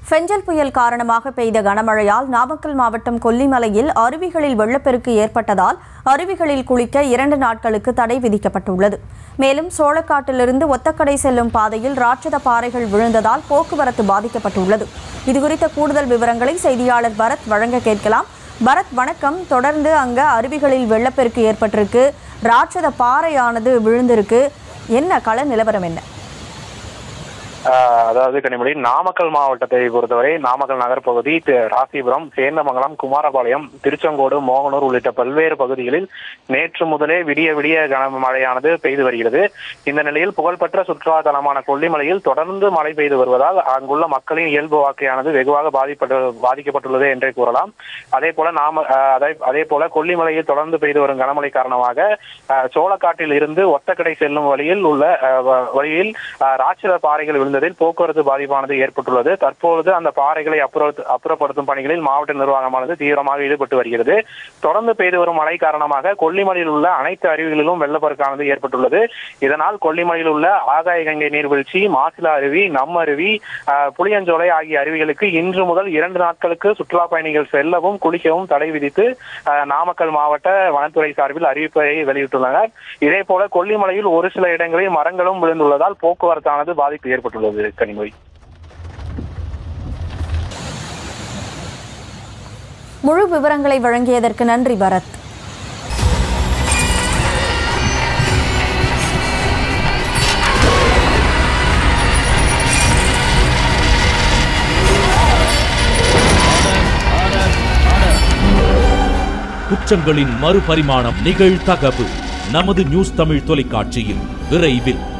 ஃபெஞ்சல் புயல் காரணமாக பெய்த கனமழையால் நாமக்கல் மாவட்டம் கொல்லிமலையில் அருவிகளில் வெள்ளப்பெருக்கு ஏற்பட்டதால் அருவிகளில் குளிக்க இரண்டு நாட்களுக்கு தடை விதிக்கப்பட்டுள்ளது மேலும் சோளக்காட்டிலிருந்து ஒத்தக்கடை செல்லும் பாதையில் ராட்சத பாறைகள் விழுந்ததால் போக்குவரத்து பாதிக்கப்பட்டுள்ளது இதுகுறித்த கூடுதல் விவரங்களை செய்தியாளர் பரத் வழங்க கேட்கலாம் பரத் வணக்கம் தொடர்ந்து அங்க அருவிகளில் வெள்ளப்பெருக்கு ஏற்பட்டிருக்கு ராட்சத பாறையானது விழுந்திருக்கு என்ன கள நிலவரம் என்ன ஆஹ் அதாவது கனிமொழி நாமக்கல் மாவட்டத்தை பொறுத்தவரை நாமக்கல் நகர்ப்பகுதி தி- ராசிபுரம் சேந்தமங்கலம் குமாரபாளையம் திருச்செங்கோடு மோகனூர் உள்ளிட்ட பல்வேறு பகுதிகளில் நேற்று முதலே விடிய விடிய கனமழையானது பெய்து வருகிறது இந்த நிலையில் புகழ்பெற்ற சுற்றுலா தலமான கொல்லிமலையில் தொடர்ந்து மழை பெய்து வருவதால் அங்குள்ள மக்களின் இயல்பு வாழ்க்கையானது வெகுவாக பாதிப்பட்டு பாதிக்கப்பட்டுள்ளது என்றே கூறலாம் அதே போல நாம ஆஹ் அதே அதே போல கொல்லிமலையில் தொடர்ந்து பெய்து வரும் கனமழை காரணமாக ஆஹ் சோளக்காட்டில் இருந்து ஒத்தக்கடை செல்லும் வழியில் உள்ள ஆஹ் வ- வழியில் ஆஹ் ராட்சத பாறைகள் விழுந்ததில் போக்குவரத்து பாதிப்பானது ஏற்பட்டுள்ளது தற்பொழுது அந்த பாறைகளை அப்புற- அப்புறப்படுத்தும் பணிகளில் மாவட்ட நிர்வாகமானது தீவிரமாக ஈடுபட்டு வருகிறது தொடர்ந்து பெய்து வரும் மழை காரணமாக கொல்லிமலையில் உள்ள அனைத்து அருவிகளிலும் வெள்ளப்பெருக்கானது ஏற்பட்டுள்ளது இதனால் கொல்லிமலையில் உள்ள ஆகாய கங்கை நீர்வீழ்ச்சி மாசிலா அருவி நம் அருவி ஆஹ் புளியஞ்சோலை ஆகிய அருவிகளுக்கு இன்று முதல் இரண்டு நாட்களுக்கு சுற்றுலா பயணிகள் செல்லவும் குளிக்கவும் தடை விதித்து ஆஹ் நாமக்கல் மாவட்ட வனத்துறை சார்பில் அறிவிப்பை வெளியிட்டுள்ளனர் இதே போல கொல்லிமலையில் ஒரு சில இடங்களில் மரங்களும் விழுந்துள்ளதால் போக்குவரத்தானது பாதிப்பு ஏற்பட்டுள்ளது கனிமொழி முழு விவரங்களை வழங்கியதற்கு நன்றி பரத் குற்றங்களின் மறுபரிமாணம் நிகழ்தகவு நமது நியூஸ் தமிழ் தொலைக்காட்சியில் விரைவில்